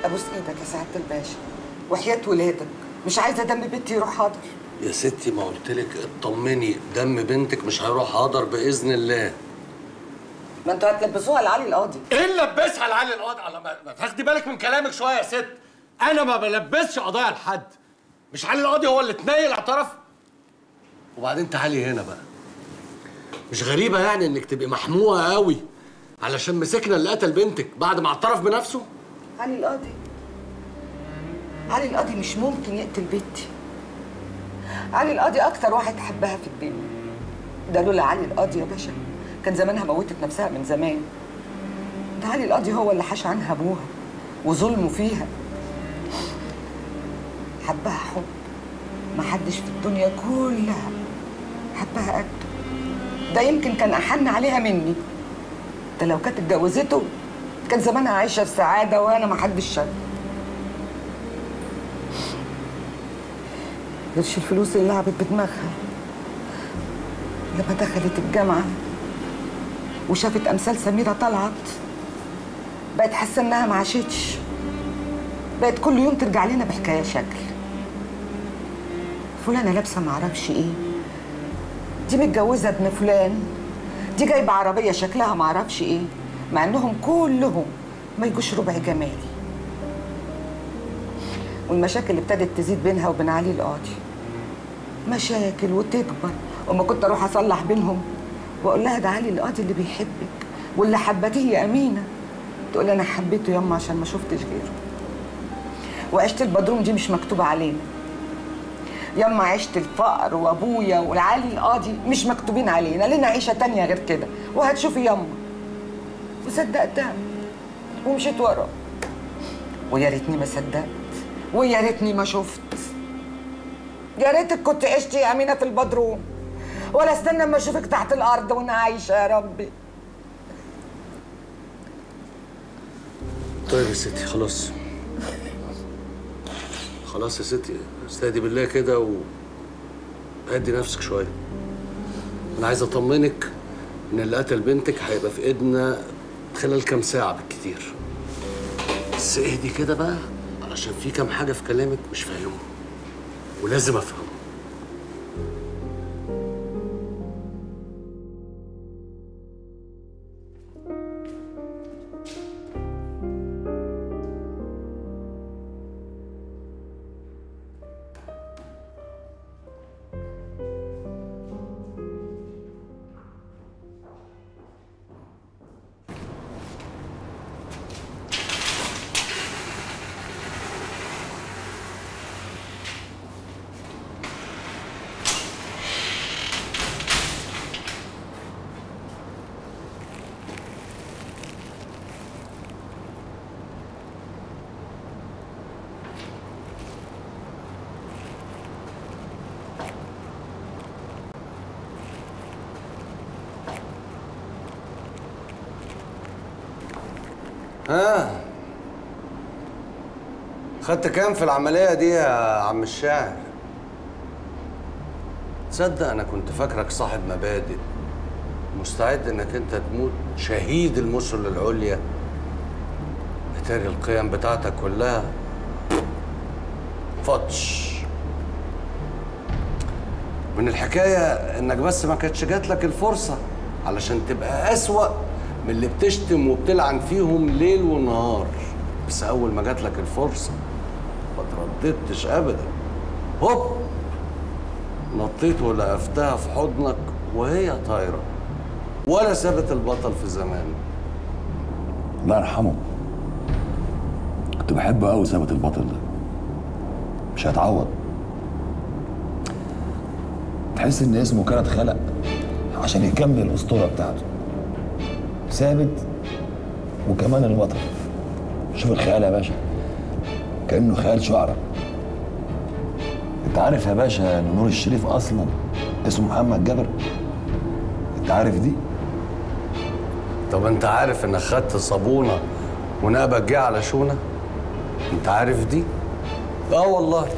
ابوس ايدك يا سعاده الباشا وحياه ولادك مش عايزه دم بنتي يروح حاضر يا ستي ما قلت لك اطمني دم بنتك مش هيروح حاضر باذن الله ما انتوا هتلبسوها لعلي القاضي ايه اللي لبسها لعلي القاضي على ما, ما تاخدي بالك من كلامك شويه يا ست انا ما بلبسش قضايا لحد مش علي القاضي هو اللي اتنيل اعترف وبعدين تعالي هنا بقى مش غريبه يعني انك تبقي محموقه قوي علشان مسكنا اللي قتل بنتك بعد ما اعترف بنفسه علي القاضي علي القاضي مش ممكن يقتل بنتي علي القاضي اكتر واحد حبها في الدنيا ده لولا علي القاضي يا باشا كان زمانها موتت نفسها من زمان ده علي القاضي هو اللي حاش عنها ابوها وظلمه فيها حبها حب ما حدش في الدنيا كلها حبها قده ده يمكن كان احن عليها مني ده لو كانت اتجوزته كان زمانها عايشه في سعاده وانا ما حدش شاف قرش الفلوس اللي لعبت بدماغها لما دخلت الجامعه وشافت امثال سميره طلعت بقت حاسه انها ما عاشتش بقت كل يوم ترجع لنا بحكايه شكل فلانه لابسه معرفش ايه دي متجوزه ابن فلان دي جايبه عربيه شكلها معرفش ايه مع انهم كلهم ما يجوش ربع جمالي والمشاكل ابتدت تزيد بينها وبين علي القاضي مشاكل وتكبر وما كنت اروح اصلح بينهم واقول لها ده علي القاضي اللي بيحبك واللي حبتيه يا امينه تقول انا حبيته ياما عشان ما شفتش غيره وعشت البدروم دي مش مكتوبه علينا ياما عشت الفقر وابويا والعلي القاضي مش مكتوبين علينا لنا عيشه تانية غير كده وهتشوفي ياما وصدقتها ومشيت ورا ويا ريتني ما صدقت ويا ريتني ما شفت يا ريتك كنت عشتي يا امينه في البدروم ولا استنى اما اشوفك تحت الارض وانا عايشه يا ربي طيب يا ستي خلاص خلاص يا ستي استهدي بالله كده و هدي نفسك شويه انا عايز اطمنك ان اللي قتل بنتك هيبقى في ايدنا خلال كام ساعه بالكتير بس اهدي كده بقى علشان في كام حاجه في كلامك مش فاهمهم ولازم افهم ها خدت كام في العملية دي يا عم الشاعر؟ تصدق أنا كنت فاكرك صاحب مبادئ مستعد إنك أنت تموت شهيد المثل العليا اتاري القيم بتاعتك كلها فتش من الحكاية إنك بس ما كانتش جات لك الفرصة علشان تبقى أسوأ من اللي بتشتم وبتلعن فيهم ليل ونهار بس أول ما جات لك الفرصة ما ترددتش أبدا هوب نطيت ولقفتها في حضنك وهي طايرة ولا سابت البطل في زمانه الله يرحمه كنت بحبه قوي ثابت البطل ده مش هيتعوض تحس ان اسمه كده اتخلق عشان يكمل الاسطوره بتاعته ثابت وكمان البطل شوف الخيال يا باشا كانه خيال شعراء انت عارف يا باشا ان نور الشريف اصلا اسمه محمد جابر انت عارف دي طب انت عارف انك خدت صابونه ونقبك جه على شونه انت عارف دي اه والله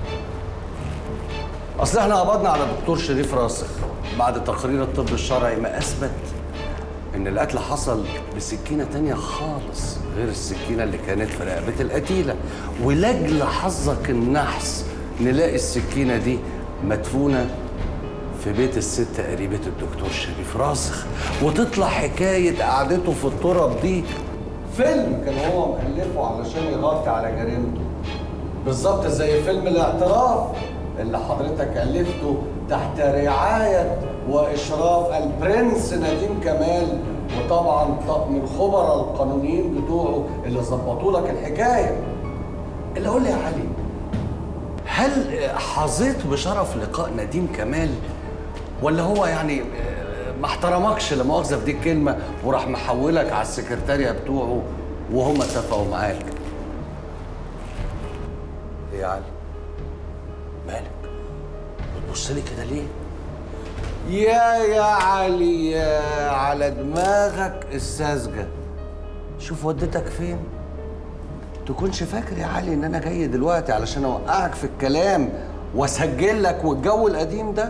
اصل احنا قبضنا على دكتور شريف راسخ بعد تقرير الطب الشرعي ما اثبت ان القتل حصل بسكينه تانية خالص غير السكينه اللي كانت في رقبه القتيله ولاجل حظك النحس نلاقي السكينه دي مدفونه في بيت الست قريبة الدكتور شريف راسخ وتطلع حكاية قعدته في التراب دي فيلم كان هو مألفه علشان يغطي على جريمته بالظبط زي فيلم الاعتراف اللي حضرتك ألفته تحت رعاية وإشراف البرنس نديم كمال وطبعا طقم الخبراء القانونيين بتوعه اللي ظبطوا لك الحكاية اللي قول لي يا علي هل حظيت بشرف لقاء نديم كمال ولا هو يعني ما احترمكش لا مؤاخذه في دي الكلمه وراح محولك على السكرتاريه بتوعه وهم اتفقوا معاك ايه يا علي مالك بتبص لي كده ليه يا يا علي يا على دماغك الساذجه شوف ودتك فين تكونش فاكر يا علي ان انا جاي دلوقتي علشان اوقعك في الكلام واسجل لك والجو القديم ده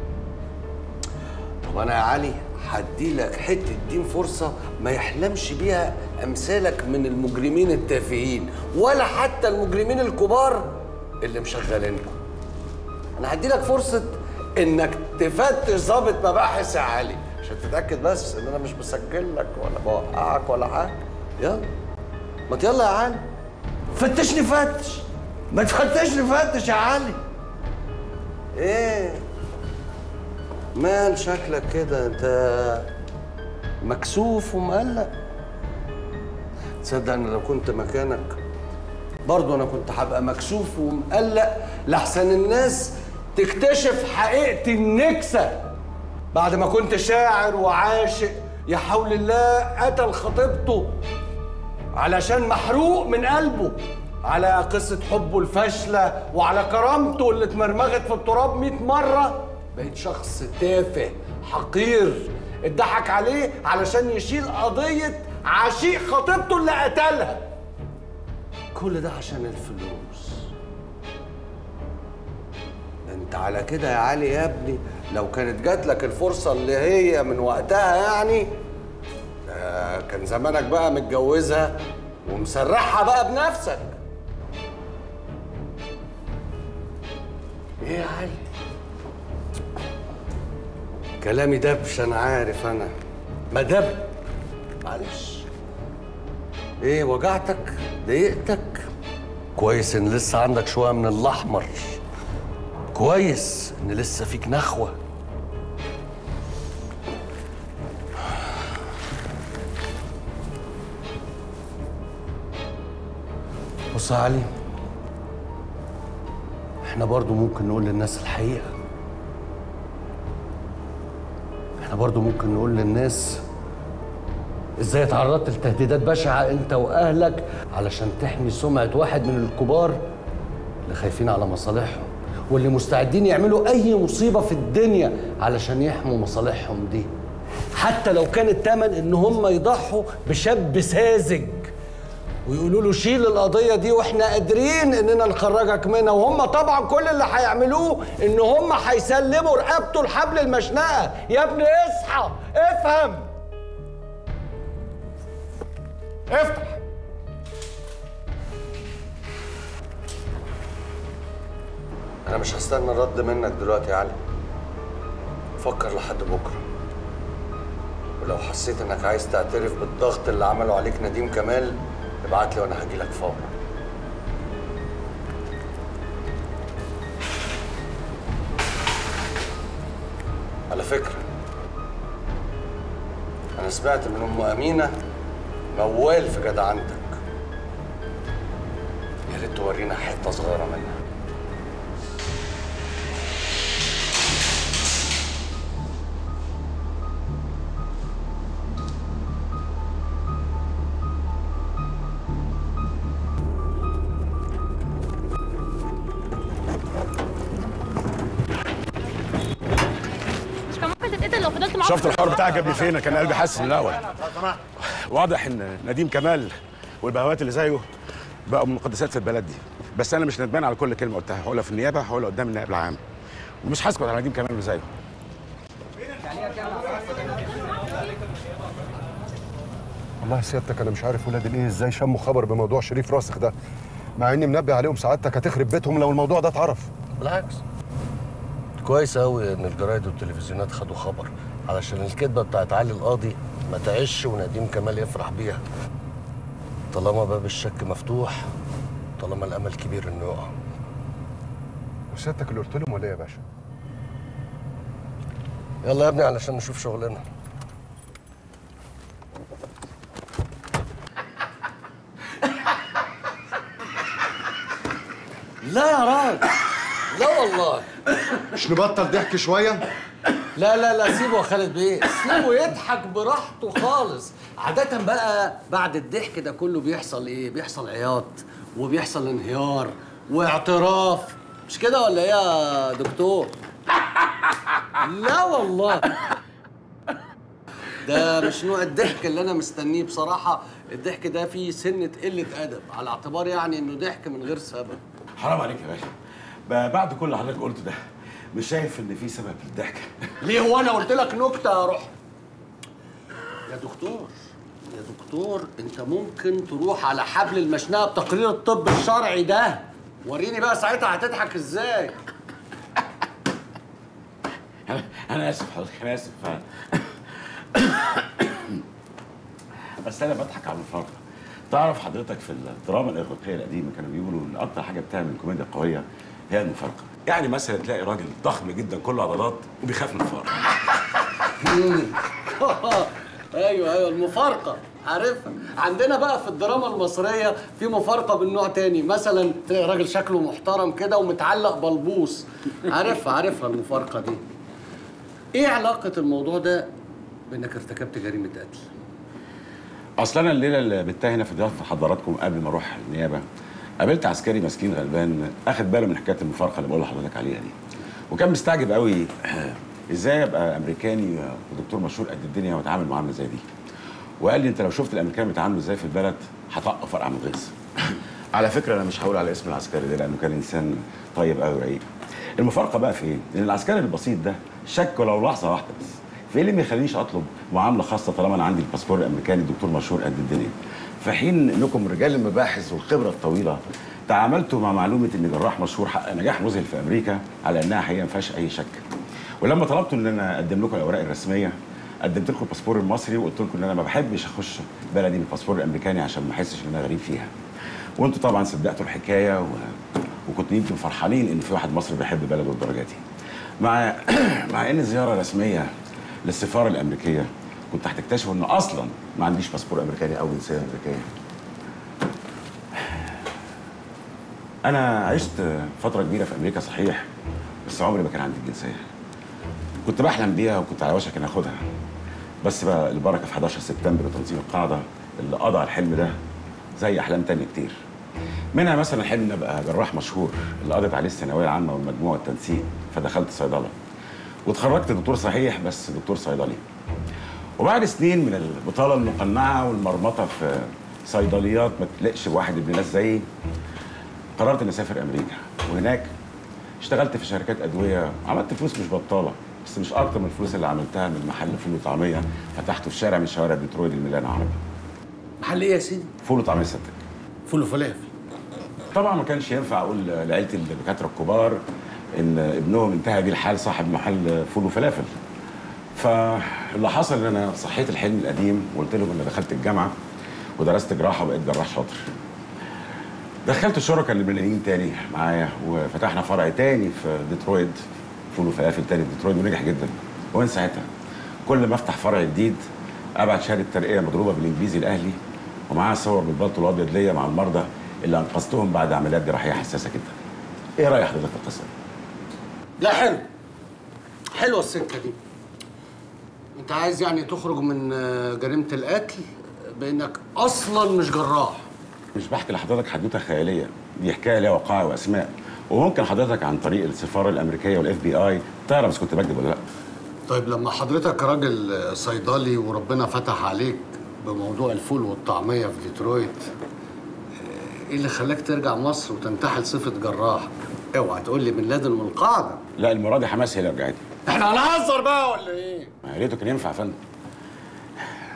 طب انا يا علي هدي لك حته دين فرصه ما يحلمش بيها امثالك من المجرمين التافهين ولا حتى المجرمين الكبار اللي مشغلينكم انا هدي لك فرصه انك تفتش ضابط مباحث يا علي عشان تتاكد بس ان انا مش بسجل لك ولا بوقعك ولا حاجه يلا ما يلا يا علي فتشني فتش ما تفتشني فتش يا علي ايه مال شكلك كده انت مكسوف ومقلق تصدق ان لو كنت مكانك برضه انا كنت هبقى مكسوف ومقلق لحسن الناس تكتشف حقيقة النكسة بعد ما كنت شاعر وعاشق يا حول الله قتل خطيبته علشان محروق من قلبه على قصة حبه الفاشلة وعلى كرامته اللي اتمرمغت في التراب 100 مرة بقيت شخص تافه حقير اتضحك عليه علشان يشيل قضية عشيق خطيبته اللي قتلها كل ده عشان الفلوس انت على كده يا علي يا ابني لو كانت جات لك الفرصة اللي هي من وقتها يعني آه، كان زمانك بقى متجوزها ومسرحها بقى بنفسك ايه يا علي كلامي دبش انا عارف انا ما دب معلش ايه وجعتك ضايقتك كويس ان لسه عندك شويه من الاحمر كويس ان لسه فيك نخوه بص يا علي احنا برضو ممكن نقول للناس الحقيقة احنا برضو ممكن نقول للناس ازاي اتعرضت لتهديدات بشعة انت واهلك علشان تحمي سمعة واحد من الكبار اللي خايفين على مصالحهم واللي مستعدين يعملوا اي مصيبة في الدنيا علشان يحموا مصالحهم دي حتى لو كان التمن ان هم يضحوا بشاب ساذج ويقولوا له شيل القضية دي واحنا قادرين اننا نخرجك منها وهم طبعا كل اللي هيعملوه ان هم هيسلموا رقبته لحبل المشنقة يا ابني اصحى افهم افتح انا مش هستنى الرد منك دلوقتي يا علي فكر لحد بكره ولو حسيت انك عايز تعترف بالضغط اللي عمله عليك نديم كمال ابعت لي وانا هجيلك فورا على فكرة أنا سمعت من أم أمينة موال في جدعنتك يا ريت تورينا حتة صغيرة منها مش كان ممكن تتقتل لو فضلت معاك شفت الحوار بتاعك جاب لي فين كان قلبي حاسس من الاول واضح ان نديم كمال والبهوات اللي زيه بقوا من المقدسات في البلد دي بس انا مش ندمان على كل كلمه قلتها هقولها في النيابه هقولها قدام النائب العام ومش هسكت على نديم كمال اللي زيه والله سيادتك انا مش عارف ولاد الايه ازاي شموا خبر بموضوع شريف راسخ ده مع اني منبه عليهم سعادتك هتخرب بيتهم لو الموضوع ده اتعرف بالعكس كويس قوي ان الجرايد والتلفزيونات خدوا خبر علشان الكذبه بتاعت علي القاضي ما تعيش ونديم كمال يفرح بيها طالما باب الشك مفتوح طالما الامل كبير انه يقع وسيادتك اللي قلت لهم ولا ايه يا باشا يلا يا ابني علشان نشوف شغلنا لا يا راجل لا والله مش نبطل ضحك شويه لا لا لا سيبه يا خالد بيه سيبه يضحك براحته خالص عادة بقى بعد الضحك ده كله بيحصل ايه؟ بيحصل عياط وبيحصل انهيار واعتراف مش كده ولا ايه يا دكتور؟ لا والله ده مش نوع الضحك اللي انا مستنيه بصراحة الضحك ده فيه سنة قلة أدب على اعتبار يعني انه ضحك من غير سبب حرام عليك يا باشا ب- بعد كل اللي حضرتك قلته ده مش شايف ان في سبب للضحك ليه هو انا قلت لك نكته يا روح يا دكتور يا دكتور انت ممكن تروح على حبل المشنقه بتقرير الطب الشرعي ده وريني بقى ساعتها هتضحك ازاي انا انا اسف حضرتك انا اسف بس انا بضحك على المفارقه تعرف حضرتك في الدراما الاغريقيه القديمه كانوا بيقولوا ان اكتر حاجه بتعمل الكوميديا القويه هي المفارقه يعني مثلا تلاقي راجل ضخم جدا كله عضلات وبيخاف من الفار ايوه ايوه المفارقه عارفها عندنا بقى في الدراما المصريه في مفارقه من نوع تاني مثلا تلاقي راجل شكله محترم كده ومتعلق بلبوس عارفها عارفها المفارقه دي ايه علاقه الموضوع ده بانك ارتكبت جريمه قتل اصل انا الليله اللي بتها هنا في ضيافه حضراتكم قبل ما اروح النيابه قابلت عسكري مسكين غلبان اخد باله من حكايه المفارقه اللي بقول لحضرتك عليها دي وكان مستعجب قوي ازاي ابقى امريكاني ودكتور مشهور قد الدنيا واتعامل معامله زي دي وقال لي انت لو شفت الامريكان بيتعاملوا ازاي في البلد هتقف فرقع من الغيظ على فكره انا مش هقول على اسم العسكري ده لانه كان انسان طيب قوي ورقيق المفارقه بقى في ايه؟ ان العسكري البسيط ده شك ولو لحظه واحده بس في ايه اللي ما يخلينيش اطلب معامله خاصه طالما انا عندي الباسبور الامريكاني دكتور مشهور قد الدنيا في حين انكم رجال المباحث والخبره الطويله تعاملتوا مع معلومه ان جراح مشهور حقق نجاح مذهل في امريكا على انها حقيقه ما فيهاش اي شك ولما طلبتوا ان انا اقدم لكم الاوراق الرسميه قدمت لكم الباسبور المصري وقلت لكم ان انا ما بحبش اخش بلدي بالباسبور الامريكاني عشان ما احسش ان انا غريب فيها وانتوا طبعا صدقتوا الحكايه و... وكنتوا يمكن فرحانين ان في واحد مصري بيحب بلده للدرجه دي مع مع ان زياره رسميه للسفاره الامريكيه كنت هتكتشفوا ان اصلا ما عنديش باسبور امريكاني او جنسيه امريكيه انا عشت فتره كبيره في امريكا صحيح بس عمري ما كان عندي الجنسيه كنت بحلم بيها وكنت على وشك ان اخدها بس بقى البركه في 11 سبتمبر وتنظيم القاعده اللي قضى على الحلم ده زي احلام تانية كتير منها مثلا حلم ان ابقى جراح مشهور اللي قضيت عليه الثانويه العامه والمجموع والتنسيق فدخلت صيدله واتخرجت دكتور صحيح بس دكتور صيدلي وبعد سنين من البطاله المقنعه والمرمطه في صيدليات ما تلقش بواحد ابن ناس زيي قررت اني اسافر امريكا وهناك اشتغلت في شركات ادويه عملت فلوس مش بطاله بس مش اكتر من الفلوس اللي عملتها من محل فول وطعميه فتحته في شارع من شوارع ديترويت الميلان عربي محل ايه يا سيدي فول وطعميه ستك فول وفلافل طبعا ما كانش ينفع اقول لعيله الدكاتره الكبار ان ابنهم انتهى بيه الحال صاحب محل فول وفلافل فاللي حصل ان انا صحيت الحلم القديم وقلت لهم ان دخلت الجامعه ودرست جراحه وبقيت جراح شاطر دخلت الشركاء اللبنانيين تاني معايا وفتحنا فرع تاني في ديترويت فول وفلافل تاني في ديترويت ونجح جدا ومن ساعتها كل ما افتح فرع جديد ابعت شهاده ترقيه مضروبه بالانجليزي الاهلي ومعاها صور بالبلطو الابيض ليا مع المرضى اللي انقذتهم بعد عمليات جراحيه حساسه جدا. ايه راي حضرتك في القصه دي؟ لا حلو حلوه السكه دي انت عايز يعني تخرج من آه، جريمه القتل بانك اصلا مش جراح مش بحكي لحضرتك حدوته خياليه دي حكايه ليها وقائع واسماء وممكن حضرتك عن طريق السفاره الامريكيه والاف بي اي تعرف اذا كنت بكذب ولا لا طيب لما حضرتك راجل آه، صيدلي وربنا فتح عليك بموضوع الفول والطعميه في ديترويت آه، ايه اللي خلاك ترجع مصر وتنتحل صفه جراح اوعى تقول لي بن لادن من القاعده لا المره دي حماس هي اللي رجعتني احنا هنهزر بقى ولا ايه ما يا ريته كان ينفع يا فندم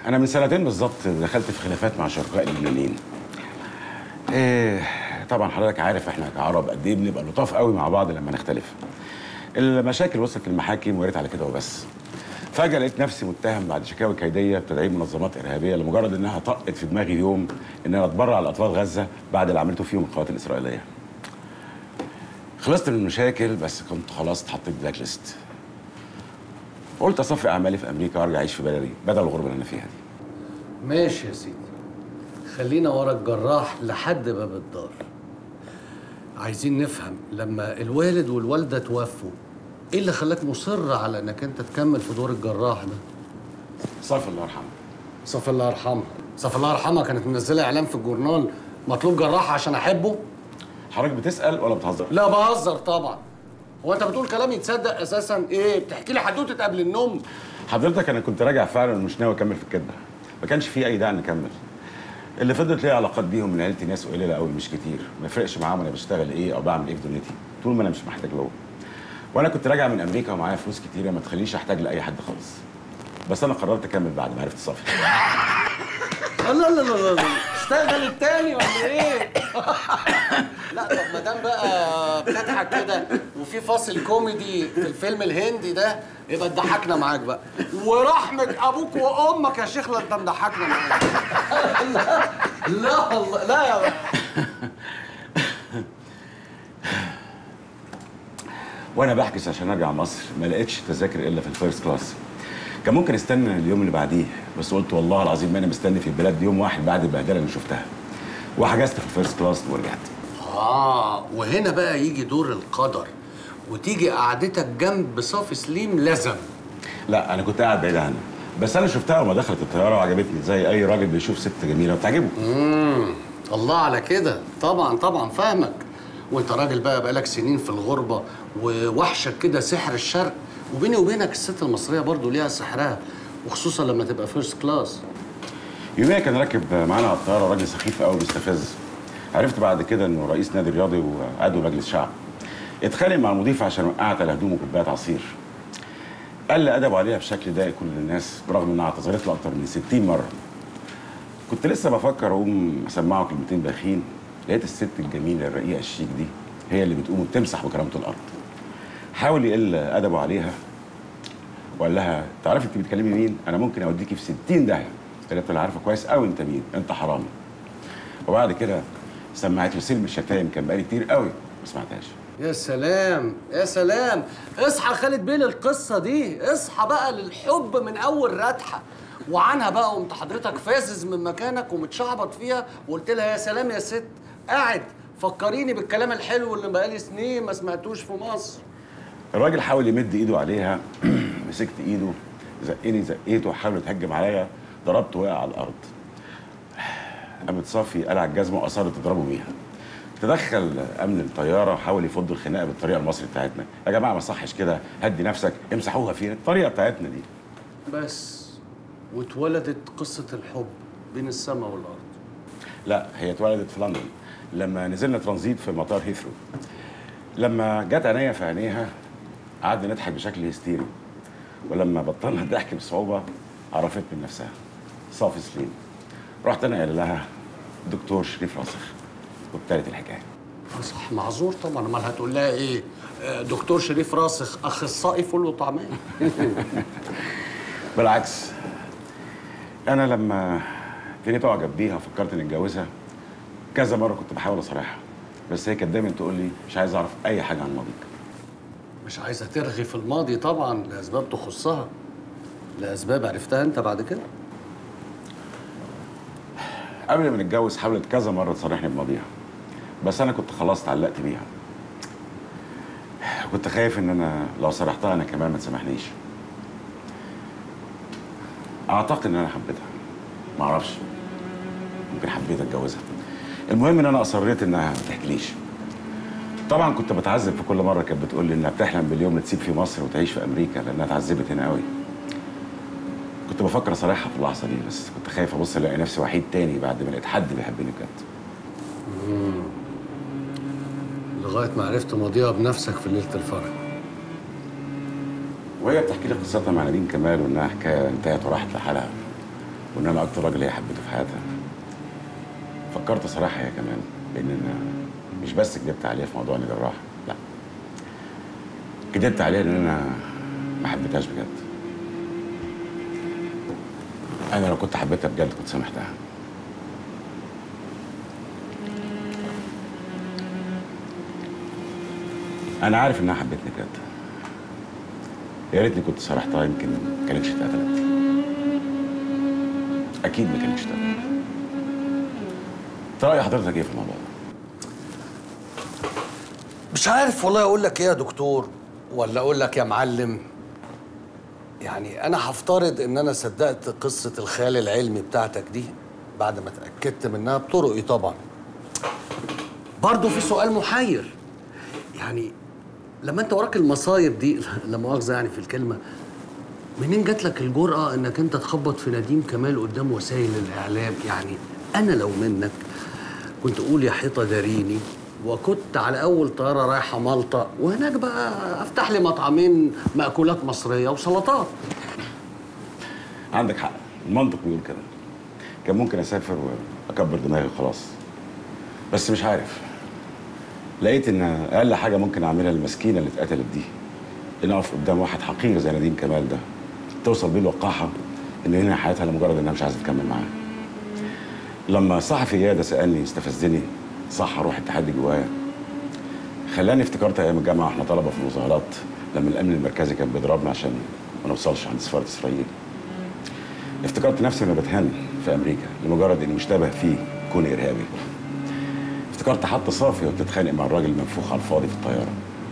انا من سنتين بالظبط دخلت في خلافات مع شركائي اللبنانيين إيه طبعا حضرتك عارف احنا كعرب قد ايه بنبقى لطاف قوي مع بعض لما نختلف المشاكل وصلت للمحاكم وقريت على كده وبس فجاه لقيت نفسي متهم بعد شكاوي كيديه بتدعيم منظمات ارهابيه لمجرد انها طقت في دماغي يوم ان انا اتبرع لاطفال غزه بعد اللي عملته فيهم القوات الاسرائيليه خلصت من المشاكل بس كنت خلاص اتحطيت بلاك ليست قلت اصفي اعمالي في امريكا وارجع اعيش في بلدي بدل الغربه اللي انا فيها دي ماشي يا سيدي خلينا ورا الجراح لحد باب الدار عايزين نفهم لما الوالد والوالده توفوا ايه اللي خلاك مصر على انك انت تكمل في دور الجراح ده صافي الله يرحمه صف الله يرحمها صف الله يرحمها كانت منزله اعلان في الجورنال مطلوب جراح عشان احبه حضرتك بتسال ولا بتهزر لا بهزر طبعا هو انت بتقول كلام يتصدق اساسا ايه بتحكي لي حدوته قبل النوم حضرتك انا كنت راجع فعلا ومش ناوي اكمل في الكدبه ما كانش في اي داعي نكمل اللي فضلت ليا علاقات بيهم من عيلتي ناس قليله قوي مش كتير ما يفرقش معاهم انا بشتغل ايه او بعمل ايه في دنيتي طول ما انا مش محتاج لهم وانا كنت راجع من امريكا ومعايا فلوس كتيره ما تخليش احتاج لاي حد خالص بس انا قررت اكمل بعد ما عرفت صافي لا لا لا لا لا اشتغل التاني ولا ايه؟ لا طب ما دام بقى بتضحك كده وفي فاصل كوميدي في الفيلم الهندي ده يبقى تضحكنا معاك بقى ورحمة ابوك وامك يا شيخ لا انت مضحكنا معاك لا لا والله لا يا بقى. وانا بحجز عشان ارجع مصر ما لقيتش تذاكر الا في الفيرست كلاس كان ممكن استنى اليوم اللي بعديه بس قلت والله العظيم ما انا مستني في البلاد يوم واحد بعد البهدله اللي شفتها وحجزت في الفيرست كلاس ورجعت اه وهنا بقى يجي دور القدر وتيجي قعدتك جنب صافي سليم لزم لا انا كنت قاعد بعيد عنها بس انا شفتها لما دخلت الطياره وعجبتني زي اي راجل بيشوف ست جميله وبتعجبه امم الله على كده طبعا طبعا فاهمك وانت راجل بقى بقالك سنين في الغربه ووحشك كده سحر الشرق وبيني وبينك الست المصريه برضو ليها سحرها وخصوصا لما تبقى فيرست كلاس يوميا كان راكب معانا على الطياره راجل سخيف قوي بيستفز عرفت بعد كده انه رئيس نادي رياضي وعضو مجلس شعب اتخانق مع المضيف عشان وقعت على هدومه كوبايه عصير قال لي ادب عليها بشكل ضايق كل الناس برغم انها اعتذرت له اكتر من 60 مره كنت لسه بفكر اقوم اسمعه كلمتين باخين لقيت الست الجميله الرقيقه الشيك دي هي اللي بتقوم وبتمسح بكرامه الارض حاول يقل ادبه عليها وقال لها تعرفي انت بتكلمي مين انا ممكن اوديكي في 60 داهيه قالت له انا عارفه كويس قوي انت مين انت حرامي وبعد كده سمعت له سلم الشتايم كان بقالي كتير قوي ما سمعتهاش يا سلام يا سلام اصحى خالد بيه للقصه دي اصحى بقى للحب من اول ردحه وعنها بقى قمت حضرتك فازز من مكانك ومتشعبط فيها وقلت لها يا سلام يا ست قاعد فكريني بالكلام الحلو اللي بقالي سنين ما سمعتوش في مصر الراجل حاول يمد ايده عليها مسكت ايده زقني زقيته وحاول يتهجم عليا ضربته وقع على الارض قامت صافي قلع الجزمه واصرت تضربه بيها تدخل امن الطياره وحاول يفض الخناقه بالطريقه المصري بتاعتنا يا جماعه ما صحش كده هدي نفسك امسحوها فينا الطريقه بتاعتنا دي بس واتولدت قصه الحب بين السماء والارض لا هي اتولدت في لندن لما نزلنا ترانزيت في مطار هيثرو لما جت عينيا في عينيها قعدنا نضحك بشكل هستيري ولما بطلنا الضحك بصعوبه عرفت من نفسها صافي سليم رحت انا قايل لها دكتور شريف راسخ وابتدت الحكايه صح معذور طبعا امال هتقول لها ايه آه، دكتور شريف راسخ اخصائي فول وطعميه بالعكس انا لما ابتديت اعجب بيها وفكرت اني اتجوزها كذا مره كنت بحاول اصارحها بس هي كانت دايما تقول لي مش عايز اعرف اي حاجه عن ماضيك مش عايزه ترغي في الماضي طبعا لاسباب تخصها لاسباب عرفتها انت بعد كده قبل ما نتجوز حاولت كذا مره تصارحني بماضيها بس انا كنت خلاص اتعلقت بيها كنت خايف ان انا لو صرحتها انا كمان ما تسامحنيش اعتقد ان انا حبيتها ما اعرفش يمكن حبيت اتجوزها المهم ان انا اصريت انها ما تحكيليش طبعا كنت بتعذب في كل مره كانت بتقول لي انها بتحلم باليوم اللي تسيب في مصر وتعيش في امريكا لانها اتعذبت هنا قوي كنت بفكر اصارحها في اللحظه دي بس كنت خايف ابص الاقي نفسي وحيد تاني بعد ما لقيت حد بيحبني بجد لغايه ما عرفت ماضيها بنفسك في ليله الفرح وهي بتحكي لي قصتها مع نادين كمال وانها حكايه انتهت وراحت لحالها وان انا اكتر راجل هي حبيته في حياتها فكرت صراحه هي كمان بان انا مش بس كدبت عليها في موضوع اني جراح لا كدبت عليها ان انا ما حبيتهاش بجد انا لو كنت حبيتها بجد كنت سامحتها انا عارف انها حبتني بجد يا ريتني كنت صرحتها يمكن ما كانتش اتقتلت اكيد ما كانتش اتقتلت انت راي حضرتك ايه في الموضوع ده مش عارف والله اقول لك ايه يا دكتور ولا اقول لك يا معلم يعني انا هفترض ان انا صدقت قصه الخيال العلمي بتاعتك دي بعد ما اتاكدت منها بطرقي طبعا برضه في سؤال محير يعني لما انت وراك المصايب دي لا مؤاخذه يعني في الكلمه منين جات لك الجرأة انك انت تخبط في نديم كمال قدام وسائل الاعلام يعني انا لو منك كنت اقول يا حيطه داريني وكنت على اول طياره رايحه مالطا وهناك بقى افتح لي مطعمين مأكولات مصريه وسلطات عندك حق المنطق بيقول كده كان ممكن اسافر واكبر دماغي وخلاص بس مش عارف لقيت ان اقل حاجه ممكن اعملها للمسكينه اللي اتقتلت دي ان اقف قدام واحد حقير زي نديم كمال ده توصل بيه الوقاحه ان ينهي حياتها لمجرد انها مش عايزه تكمل معاه لما صحفي اياد سالني استفزني صح روح التحدي جوايا خلاني افتكرت ايام الجامعه واحنا طلبه في المظاهرات لما الامن المركزي كان بيضربنا عشان ما نوصلش عند سفاره اسرائيل افتكرت نفسي انا بتهان في امريكا لمجرد اني مشتبه فيه كوني ارهابي افتكرت حتى صافي وبتتخانق مع الراجل المنفوخ على الفاضي في الطياره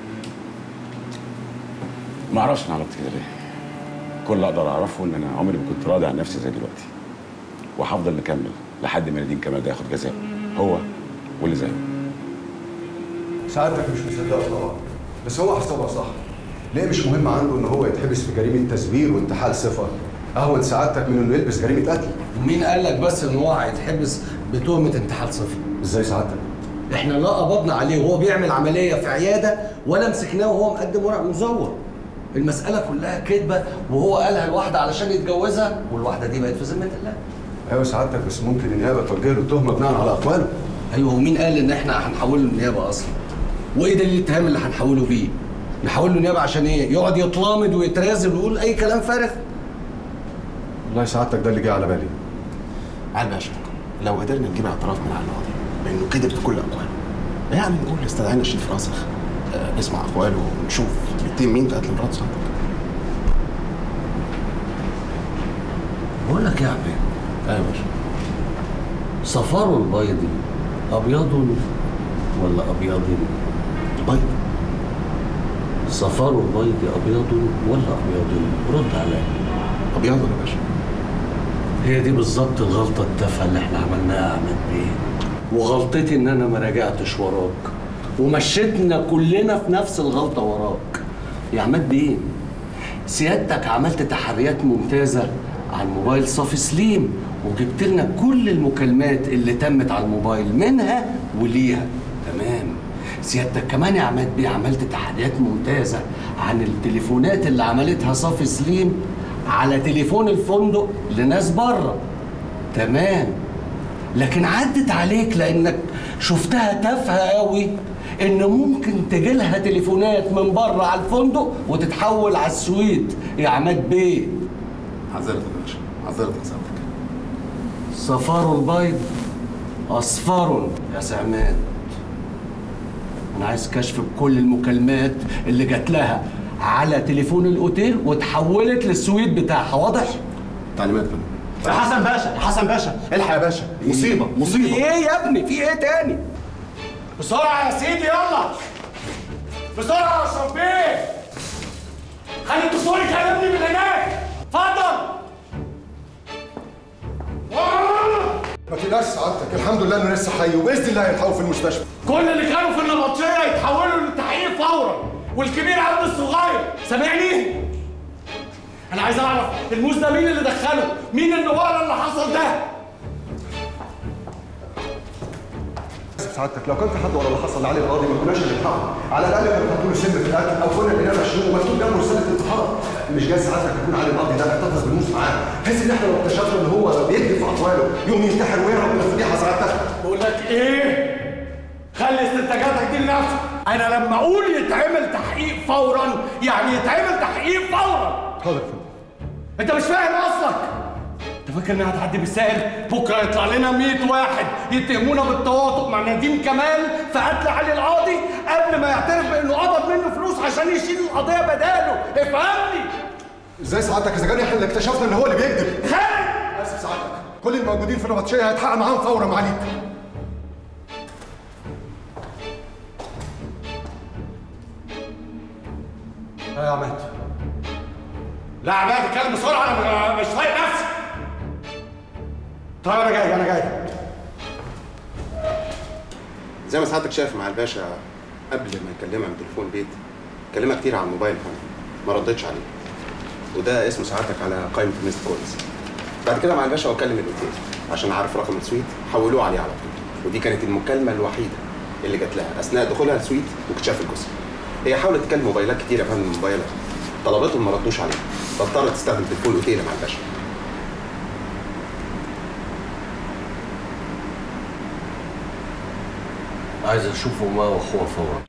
ما اعرفش انا عملت كده ليه كل اللي اقدر اعرفه ان انا عمري ما كنت راضي عن نفسي زي دلوقتي وهفضل مكمل لحد ما نديم كمال ده ياخد جزاءه هو واللي زيه سعادتك مش مصدقه طبعا بس هو حسبها صح ليه مش مهم عنده ان هو يتحبس في جريمه تزوير وانتحال صفه اهون سعادتك من انه يلبس جريمه قتل ومين قال لك بس ان هو هيتحبس بتهمه انتحال صفر ازاي سعادتك احنا لا قبضنا عليه وهو بيعمل عمليه في عياده ولا مسكناه وهو مقدم ورق مزور المساله كلها كذبه وهو قالها لواحده علشان يتجوزها والواحده دي بقت في ذمه الله ايوه سعادتك بس ممكن النيابه توجه له التهمه بناء على اقواله ايوه ومين قال ان احنا هنحوله للنيابه اصلا وايه دليل الاتهام اللي هنحوله بيه نحوله نيابه عشان ايه يقعد يتلامد ويترازل ويقول اي كلام فارغ والله سعادتك ده اللي جه على بالي على باشا لو قدرنا نجيب اعتراف من على القاضي بانه كذب في كل اقواله يعني نقول استدعينا الشريف راسخ آه، نسمع اقواله ونشوف بيتم مين في قتل مرات صاحبك بقول لك يا عبيد ايوه يا باشا صفار البيض ابيض ولا ابيض البيض صفار البيض ابيض ولا ابيض رد عليا ابيض ولا باشا هي دي بالظبط الغلطة التافهة اللي احنا عملناها يا عماد بيه وغلطتي ان انا ما راجعتش وراك ومشيتنا كلنا في نفس الغلطة وراك يا عماد بيه سيادتك عملت تحريات ممتازة على الموبايل صافي سليم وجبت لنا كل المكالمات اللي تمت على الموبايل منها وليها تمام سيادتك كمان يا عماد بيه عملت تحريات ممتازة عن التليفونات اللي عملتها صافي سليم على تليفون الفندق لناس بره تمام لكن عدت عليك لانك شفتها تافهه قوي ان ممكن تجيلها تليفونات من بره على الفندق وتتحول على السويت يا عماد بيه حذرت يا باشا حذرت يا سعادتك صفار البيض اصفر يا سعماد انا عايز كشف بكل المكالمات اللي جات لها على تليفون الاوتيل وتحولت للسويت بتاعها واضح تعليمات منه يا حسن باشا يا حسن باشا الحق يا باشا مصيبه في مصيبه ايه يا ابني في ايه تاني بسرعة يا سيدي يلا بسرعة يا اشرف بيه خلي الدكتور يكلمني من هناك اتفضل ما تقلقش سعادتك الحمد لله انه لسه حي وباذن الله هيلحقوا في المستشفى كل اللي كانوا في النبطشية يتحولوا للتحقيق فورا والكبير عبد الصغير سامعني؟ أنا عايز أعرف الموز ده مين اللي دخله؟ مين النوار اللي حصل ده؟ اسف سعادتك لو كان في حد ورا اللي حصل لعلي القاضي ما كناش هنلحقه على الاقل كانوا حطوا له سم في الاكل او كنا لقيناه مشروع ومكتوب جنبه رساله انتحار مش جاي سعادتك يكون علي القاضي ده احتفظ بالموس معاه بحيث ان احنا لو اكتشفنا ان هو بيكذب في اقواله يقوم ينتحر ويهرب من الفضيحه سعادتك بقول لك ايه خلي استنتاجاتك دي لنفسك انا لما اقول يتعمل تحقيق فورا يعني يتعمل تحقيق فورا حاضر يا فندم انت مش فاهم اصلك انت فاكر انها هتعدي بالسهل بكره يطلع لنا 100 واحد يتهمونا بالتواطؤ مع نديم كمال في قتل علي القاضي قبل ما يعترف بانه قبض منه فلوس عشان يشيل القضيه بداله افهمني ازاي سعادتك اذا كان احنا اللي اكتشفنا ان هو اللي بيكذب خالد اسف سعادتك كل الموجودين في النبطشيه هيتحقق معاهم فورا معاليك لا يا عماد لا يا عماد اتكلم بسرعه انا مش طايق نفسي طيب انا جاي انا جاي زي ما سعادتك شايف مع الباشا قبل ما يكلمها من تليفون البيت كلمها كتير على الموبايل فندم ما ردتش عليه وده اسم سعادتك على قائمه ميست كولز بعد كده مع الباشا وكلم الاوتيل عشان عارف رقم السويت حولوه عليه على طول ودي كانت المكالمه الوحيده اللي جات لها اثناء دخولها السويت واكتشاف الجثه هي حاولت تكلم موبايلات كتير يا فندم موبايلها طلباتهم ما ردوش عليها فاضطرت تستخدم تليفون الاوتيل مع الباشا عايز اشوفه ما واخوه فورا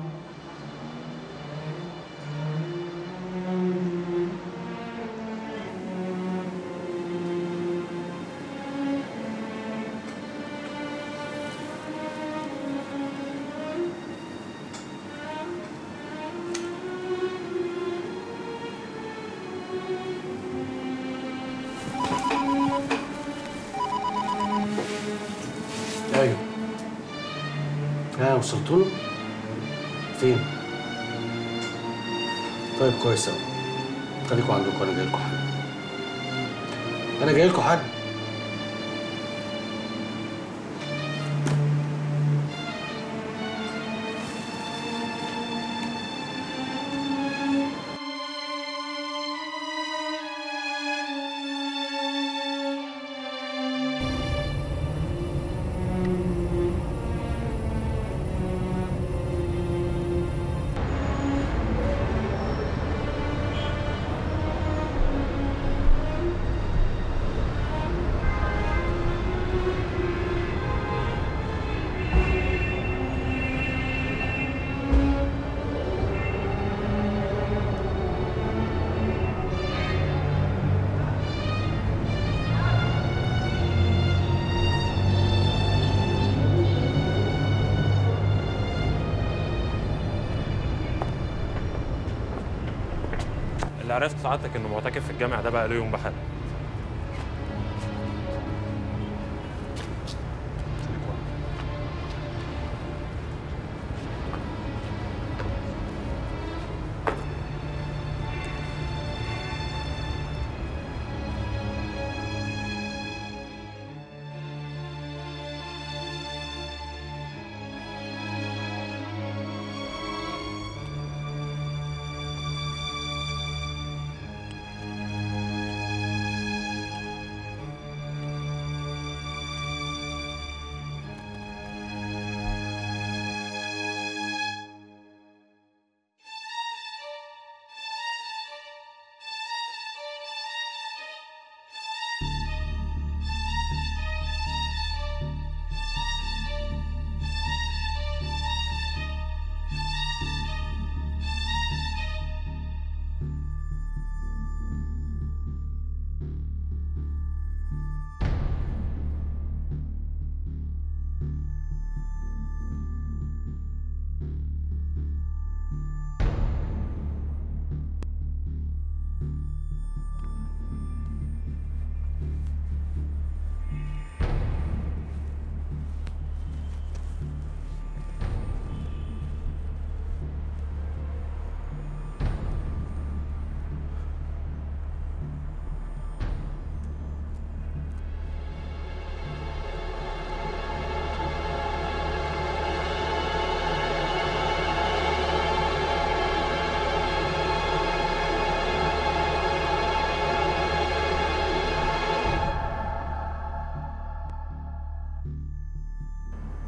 ايوه ها وصلت له فين طيب كويس قوي خليكم عندكم انا جاي لكم حاجه انا جاي لكم حاجه اللي عرفت سعادتك انه معتكف في الجامع ده بقى له يوم بحاله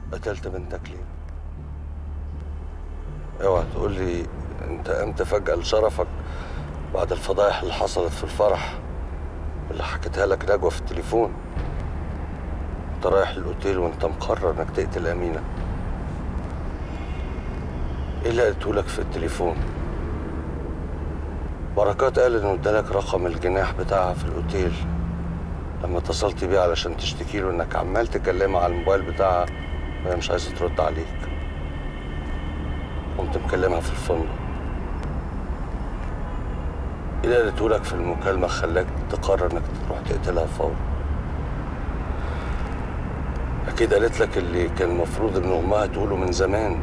قتلت بنتك ليه اوعى تقول لي انت قمت فجأة لشرفك بعد الفضايح اللي حصلت في الفرح اللي حكيتها لك نجوى في التليفون انت رايح الاوتيل وانت مقرر انك تقتل امينه ايه اللي قلته لك في التليفون بركات قال انه ادالك رقم الجناح بتاعها في الاوتيل لما اتصلت بيه علشان تشتكي له انك عمال تكلمها على الموبايل بتاعها وهي مش عايزه ترد عليك قمت مكلمها في الفندق ايه اللي قالته لك في المكالمه خلاك تقرر انك تروح تقتلها فورا اكيد قالت لك اللي كان المفروض ان امها تقوله من زمان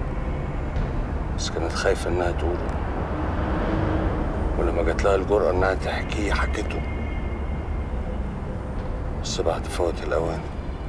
بس كانت خايفه انها تقوله ولما جات لها الجرأة انها تحكيه حكته بس بعد فوات الاوان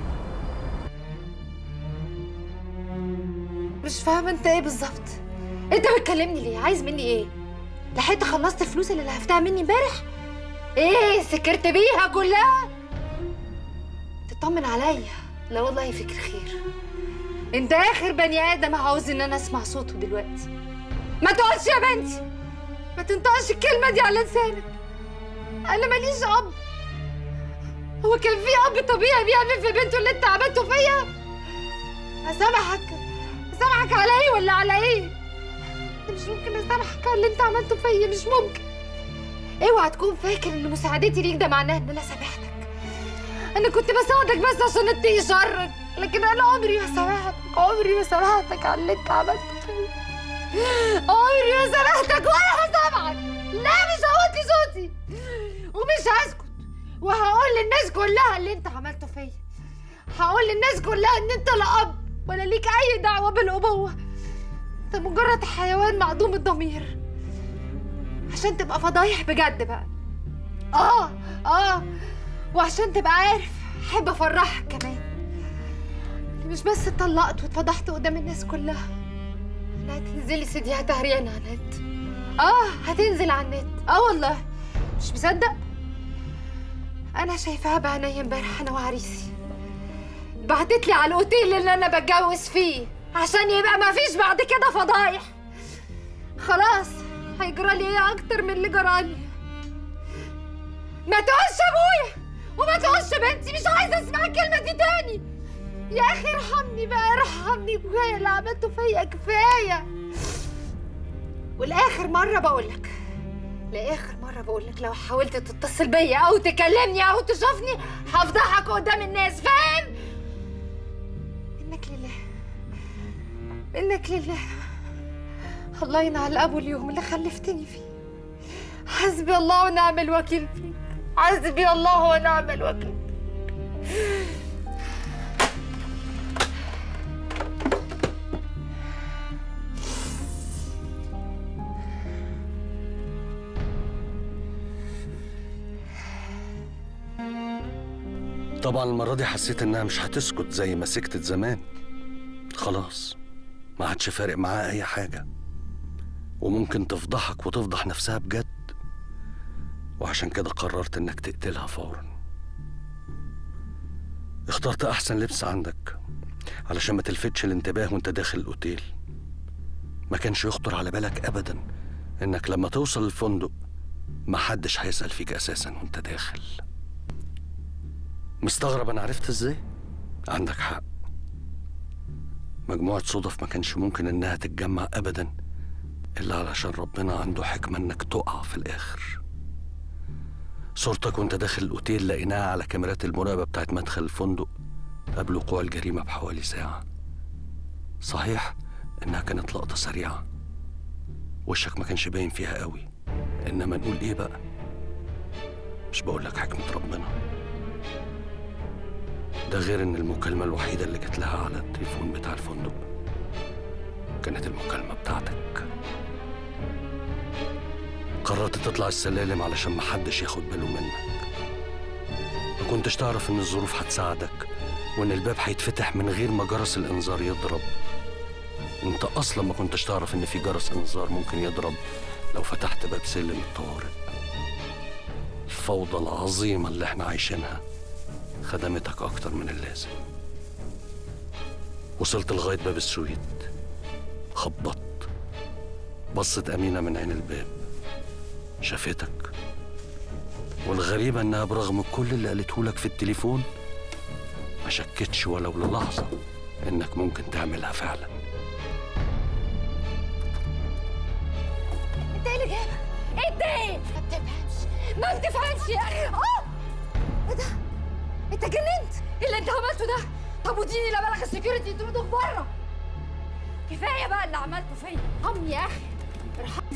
مش فاهمه انت ايه بالظبط انت بتكلمني ليه عايز مني ايه لحقت خلصت الفلوس اللي لهفتها مني امبارح ايه سكرت بيها كلها تطمن عليا لا والله فكر خير انت اخر بني ادم عاوز ان انا اسمع صوته دلوقتي ما تقولش يا بنتي ما تنطقش الكلمه دي على لسانك انا ماليش اب هو كان في اب طبيعي بيعمل في بنته اللي انت عملته فيا اسامحك اسامحك على ايه ولا على ايه أنا مش ممكن اسامحك على اللي انت عملته فيا مش ممكن اوعى تكون فاكر ان مساعدتي ليك ده معناه ان انا سامحتك انا كنت بساعدك بس عشان اتقي شرك لكن انا عمري ما سامحتك عمري ما سامحتك على اللي انت عملته فيا عمري ما سامحتك ولا هسامحك لا مش هوطي صوتي ومش هسكت وهقول للناس كلها اللي انت عملته فيا هقول للناس كلها ان انت لا اب ولا ليك اي دعوه بالابوه انت مجرد حيوان معدوم الضمير عشان تبقى فضايح بجد بقى اه اه وعشان تبقى عارف احب افرحك كمان مش بس اتطلقت واتفضحت قدام الناس كلها لا هتنزلي سيديها تهريان على النت اه هتنزل على النت اه والله مش مصدق انا شايفاها بعينيا امبارح انا وعريسي بعتت لي على الاوتيل اللي انا بتجوز فيه عشان يبقى ما فيش بعد كده فضايح خلاص هيجرى لي ايه اكتر من اللي جرالي ما تقولش ابويا وما تقولش بنتي مش عايزه اسمع الكلمه دي تاني يا اخي ارحمني بقى ارحمني كفايه اللي عملته فيا كفايه والاخر مره بقولك لاخر مره بقولك لو حاولت تتصل بيا او تكلمني او تشوفني هفضحك قدام الناس فاهم منك لله منك لله الله ينعل ابو اليوم اللي خلفتني فيه حسبي الله ونعم الوكيل فيك حسبي الله ونعم الوكيل طبعا المرة دي حسيت انها مش هتسكت زي ما سكتت زمان خلاص ما عادش فارق معاها اي حاجة وممكن تفضحك وتفضح نفسها بجد وعشان كده قررت انك تقتلها فورا اخترت احسن لبس عندك علشان ما تلفتش الانتباه وانت داخل الاوتيل ما كانش يخطر على بالك ابدا انك لما توصل الفندق محدش هيسأل فيك اساسا وانت داخل مستغرب انا عرفت ازاي عندك حق مجموعة صدف ما كانش ممكن انها تتجمع ابدا الا علشان ربنا عنده حكمة انك تقع في الاخر صورتك وانت داخل الاوتيل لقيناها على كاميرات المراقبة بتاعت مدخل الفندق قبل وقوع الجريمة بحوالي ساعة صحيح انها كانت لقطة سريعة وشك ما كانش باين فيها قوي انما نقول ايه بقى مش بقولك حكمة ربنا ده غير ان المكالمة الوحيدة اللي جت لها على التليفون بتاع الفندق كانت المكالمة بتاعتك قررت تطلع السلالم علشان محدش ياخد باله منك ما كنتش تعرف ان الظروف هتساعدك وان الباب هيتفتح من غير ما جرس الانذار يضرب انت اصلا ما كنتش تعرف ان في جرس انذار ممكن يضرب لو فتحت باب سلم الطوارئ الفوضى العظيمة اللي احنا عايشينها خدمتك أكتر من اللازم وصلت لغاية باب السويت خبطت بصت أمينة من عين الباب شافتك والغريبة إنها برغم كل اللي قالته لك في التليفون ما شكتش ولو للحظة إنك ممكن تعملها فعلا انت ايه اللي جابك؟ انت ايه؟ ما بتفهمش ما بتفهمش يا اخي اه ايه ده؟ انت جننت؟ ايه اللي انت عملته ده؟ طب وديني لا بلغ السكيورتي يطردوك بره كفايه بقى اللي عملته فيا ارحمني يا اخي ارحمني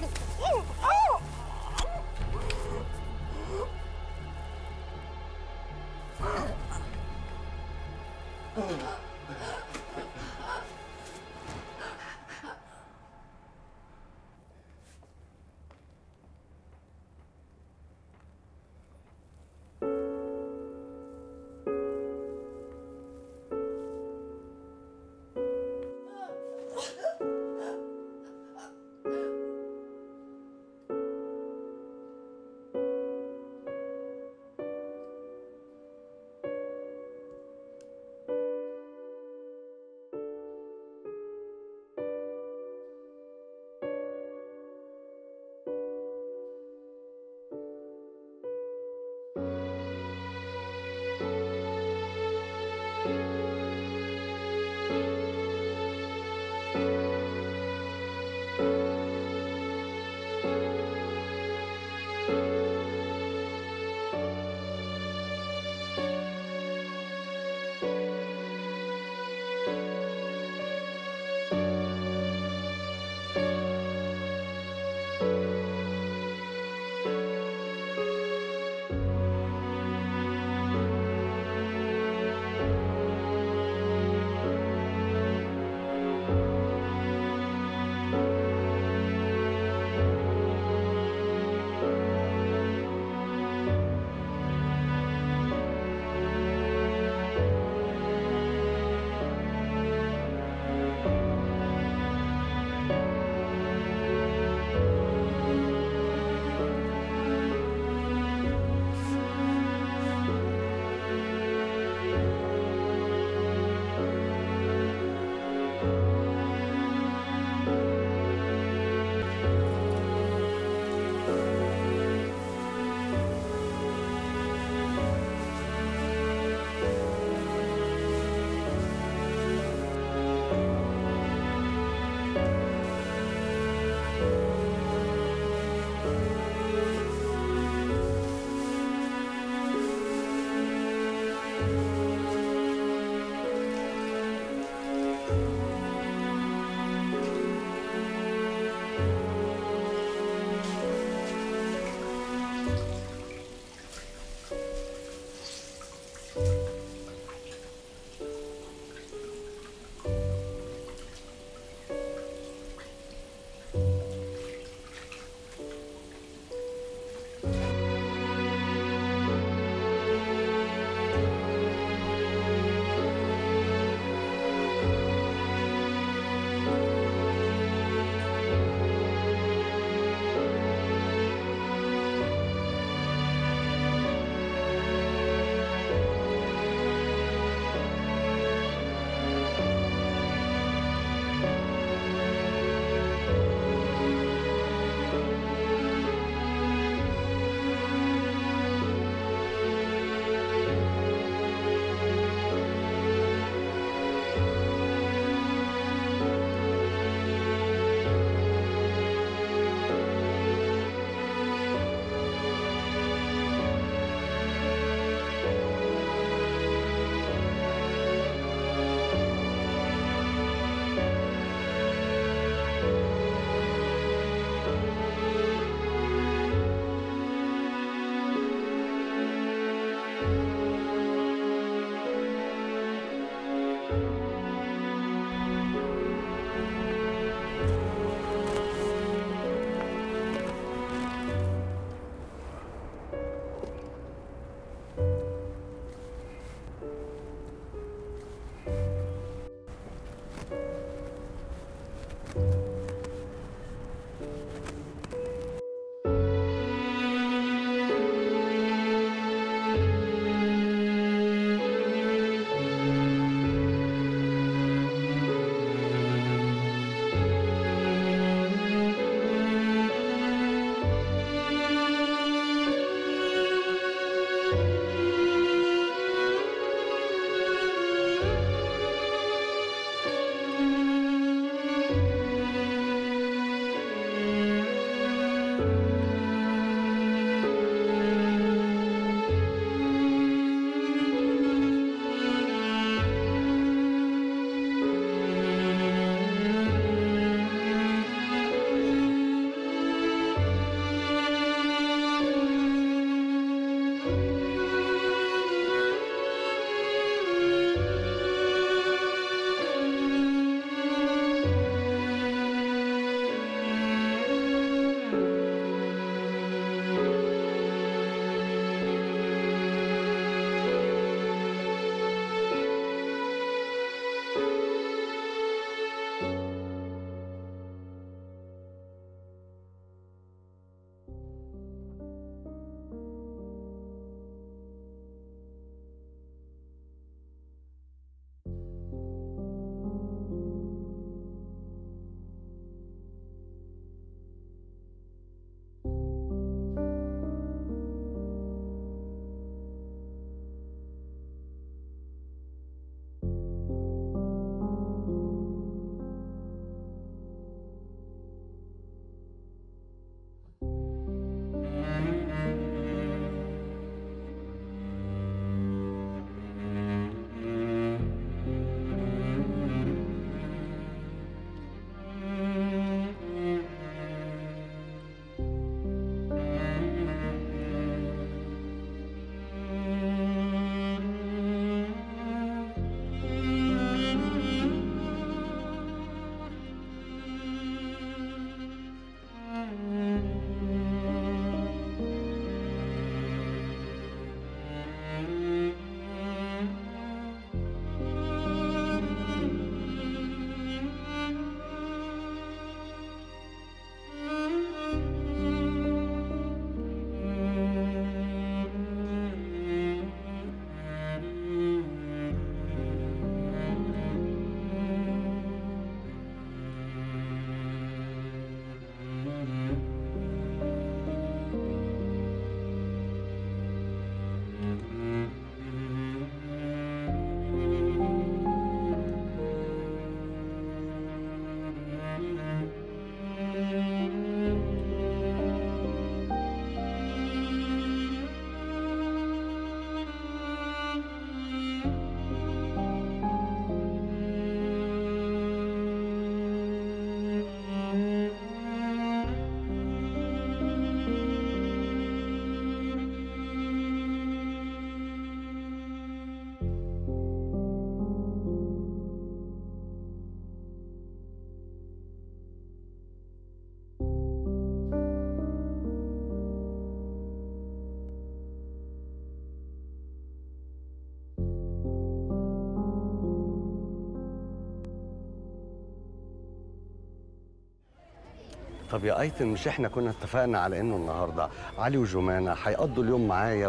طب يا ايتن مش احنا كنا اتفقنا على انه النهارده علي وجمانه هيقضوا اليوم معايا و...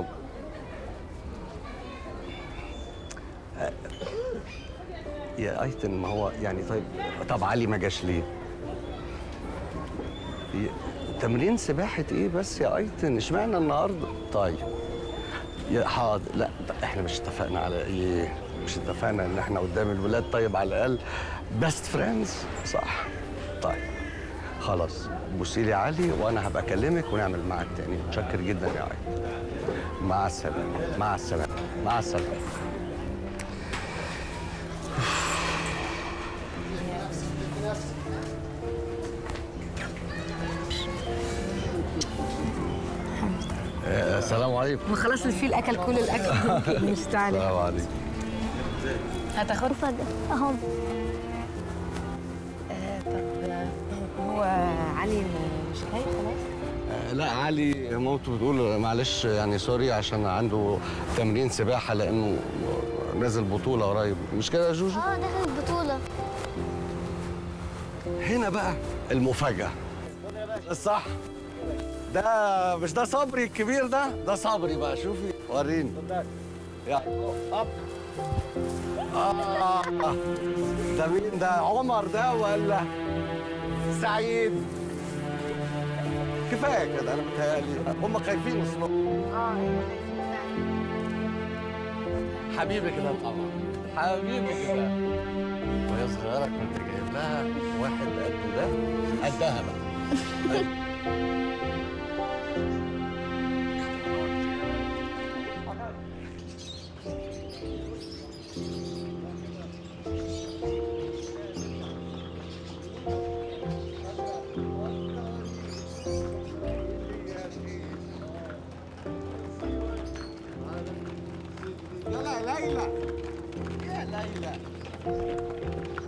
آه، يا ايتن ما هو يعني طيب طب علي ما جاش ليه؟ ي- تمرين سباحة ايه بس يا ايتن اشمعنى النهارده؟ طيب يا حاضر لا احنا مش اتفقنا على ايه؟ مش اتفقنا ان احنا قدام الولاد طيب على الاقل بيست فريندز صح طيب خلاص بصي لي علي وانا هبقى اكلمك ونعمل معاك تاني متشكر جدا يا ايتن مع السلامة مع السلامة مع السلامة آه، السلام عليكم ما خلاص الفيل اكل كل الاكل مش تعالى السلام عليكم هتاخد فجأة اهو طب هو علي مش جاي خلاص آه، لا علي مامته بتقول معلش يعني سوري عشان عنده تمرين سباحه لانه نازل بطوله قريب مش كده يا جوجو؟ اه دخل البطولة هنا بقى المفاجاه الصح ده مش ده صبري الكبير ده ده صبري بقى شوفي وريني يا اب آه ده مين ده عمر ده ولا سعيد كفايه كده انا متهيألي هم خايفين اصلا حبيبي كده طبعا حبيبي كده وهي صغيره كنت جايب لها واحد قد ده قدها بقى يلا يا ليلى يا ليلى